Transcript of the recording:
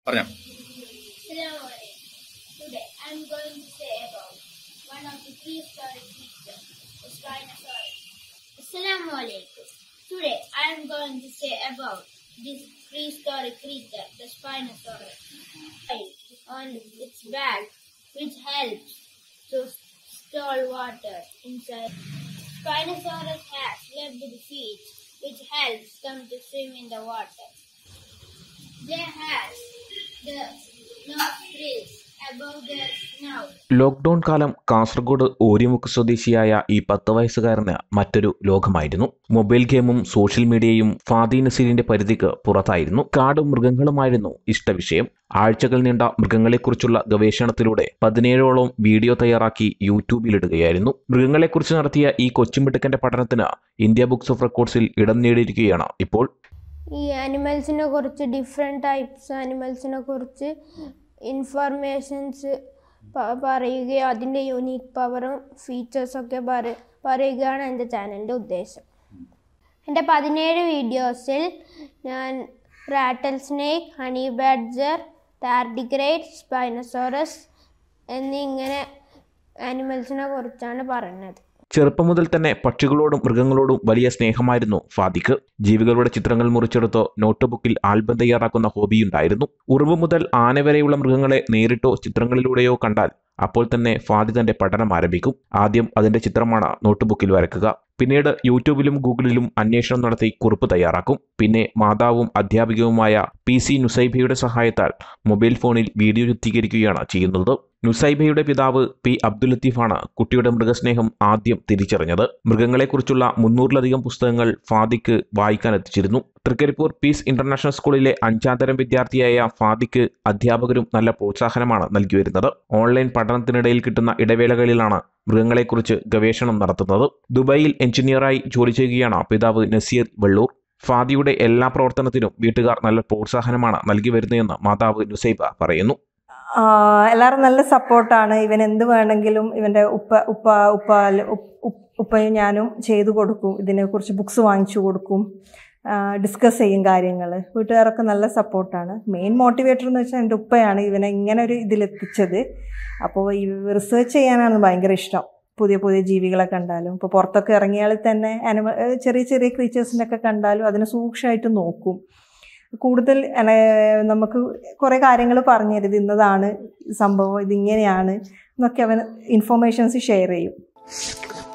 പറഞ്ഞോ Assalamualaikum. Today I'm going to say about one of the prehistoric creatures, the Spinosaurus. Assalamualaikum. Today I'm going to say about this prehistoric creature, the Spinosaurus. On its back, which helps to store water inside. Spinosaurus has webbed feet, which helps them to swim in the water. They have the nostrils above their snout. Lockdown കാലം കാസർഗോഡ് ഓരിമുക്ക് സ്വദേശിയായ ഈ പത്ത് വയസ്സുകാരന് മറ്റൊരു ലോകമായിരുന്നു mobile ഗെയിമും social മീഡിയയും ഫാദി നസീറിന്റെ പരിധിക്ക് പുറത്തായിരുന്നു കാടും മൃഗങ്ങളുമായിരുന്നു ഇഷ്ടവിഷയം ആഴ്ചകൾ നീണ്ട മൃഗങ്ങളെക്കുറിച്ചുള്ള ഗവേഷണത്തിലൂടെ പതിനേഴോളം വീഡിയോ തയ്യാറാക്കി യൂട്യൂബിലിടുകയായിരുന്നു മൃഗങ്ങളെക്കുറിച്ച് നടത്തിയ ഈ കൊച്ചുമിടുക്കന്റെ പഠനത്തിന് ഇന്ത്യ ബുക്സ് ഓഫ് റെക്കോർഡ്സിൽ ഇടം നേടിയിരിക്കുകയാണ് ഇപ്പോൾ ഈ ആനിമൽസിനെ കുറിച്ച് ഡിഫറെൻറ്റ് ടൈപ്സ് ആനിമൽസിനെ കുറിച്ച് ഇൻഫർമേഷൻസ് പറയുകയും അതിൻ്റെ യുണീക്ക് പവറും ഫീച്ചേഴ്സൊക്കെ പറ പറയുകയാണ് എൻ്റെ ചാനലിൻ്റെ ഉദ്ദേശം എൻ്റെ പതിനേഴ് വീഡിയോസിൽ ഞാൻ rattlesnake honey badger tardigrade spinosaurus എന്നിങ്ങനെ ആനിമൽസിനെ കുറിച്ചാണ് പറയുന്നത് ചെറുപ്പം മുതൽ തന്നെ പക്ഷികളോടും മൃഗങ്ങളോടും വലിയ സ്നേഹമായിരുന്നു ഫാദിക്ക് ജീവികളുടെ ചിത്രങ്ങൾ മുറിച്ചെടുത്തോ നോട്ട്ബുക്കിൽ ആൽബം തയ്യാറാക്കുന്ന ഹോബിയുണ്ടായിരുന്നു ഉറുമ്പ് മുതൽ ആന വരെയുള്ള മൃഗങ്ങളെ നേരിട്ടോ ചിത്രങ്ങളിലൂടെയോ കണ്ടാൽ അപ്പോൾ തന്നെ ഫാദി തന്റെ പഠനം ആരംഭിക്കും ആദ്യം അതിന്റെ ചിത്രമാണ് നോട്ട്ബുക്കിൽ വരയ്ക്കുക പിന്നീട് യൂട്യൂബിലും ഗൂഗിളിലും അന്വേഷണം നടത്തി കുറിപ്പ് തയ്യാറാക്കും പിന്നെ മാതാവും അധ്യാപികവുമായ പി സി നുസൈബയുടെ സഹായത്താൽ മൊബൈൽ ഫോണിൽ വീഡിയോ ചിത്രീകരിക്കുകയാണ് ചെയ്യുന്നത് നുസൈബയുടെ പിതാവ് പി അബ്ദുൽ ലത്തീഫാണ് കുട്ടിയുടെ മൃഗസ്നേഹം ആദ്യം തിരിച്ചറിഞ്ഞത് മൃഗങ്ങളെക്കുറിച്ചുള്ള മുന്നൂറിലധികം പുസ്തകങ്ങൾ ഫാദിക്ക് വായിക്കാൻ എത്തിച്ചിരുന്നു തൃക്കരിപ്പൂർ പീസ് ഇന്റർനാഷണൽ സ്കൂളിലെ അഞ്ചാം തരം വിദ്യാർത്ഥിയായ ഫാദിക്ക് അധ്യാപകരും നല്ല പ്രോത്സാഹനമാണ് നൽകി വരുന്നത് ഓൺലൈൻ പഠനത്തിനിടയിൽ കിട്ടുന്ന ഇടവേളകളിലാണ് മൃഗങ്ങളെക്കുറിച്ച് ഗവേഷണം നടത്തുന്നത് ദുബായിൽ എഞ്ചിനീയറായി ജോലി ചെയ്യുകയാണ് പിതാവ് നസീർ വെള്ളൂർ ഫാദിയുടെ എല്ലാ പ്രവർത്തനത്തിനും വീട്ടുകാർ നല്ല പ്രോത്സാഹനമാണ് നൽകി വരുന്നതെന്ന് മാതാവ് നുസൈബ പറയുന്നു ആ, എല്ലാവരും നല്ല സപ്പോർട്ടാണ് ഇവൻ എന്ത് വേണമെങ്കിലും ഇവൻ്റെ ഉപ്പ ഉപ്പ ഉപ്പ ഉപ്പ്- ഉപ്പ്- ഉപ്പയും ഞാനും ചെയ്തു കൊടുക്കും ഇതിനെക്കുറിച്ച് ബുക്സ് വാങ്ങിച്ചു കൊടുക്കും ഡിസ്കസ് ചെയ്യും കാര്യങ്ങൾ വീട്ടുകാരൊക്കെ നല്ല സപ്പോർട്ടാണ് മെയിൻ മോട്ടിവേറ്റർ എന്ന് വെച്ചാൽ എൻ്റെ ഉപ്പയാണ് ഇവനെ ഇങ്ങനെ ഒരു ഇതിലെത്തിച്ചത് അപ്പോൾ ഈ റിസർച്ച് ചെയ്യാനാണ് ഭയങ്കര ഇഷ്ടം പുതിയ പുതിയ ജീവികളെ കണ്ടാലും ഇപ്പോൾ പുറത്തൊക്കെ ഇറങ്ങിയാൽ തന്നെ അനിമ ചെറിയ ചെറിയ ക്രീച്ചേഴ്സിനൊക്കെ കണ്ടാലും അതിനെ സൂക്ഷ്മമായിട്ട് നോക്കും കൂടുതൽ അന- നമുക്ക് കുറേ കാര്യങ്ങൾ പറഞ്ഞു തരും ഇത് ഇന്നതാണ് സംഭവം ഇതിങ്ങനെയാണ് എന്നൊക്കെ അവൻ ഇൻഫോർമേഷൻസ് ഷെയർ ചെയ്യും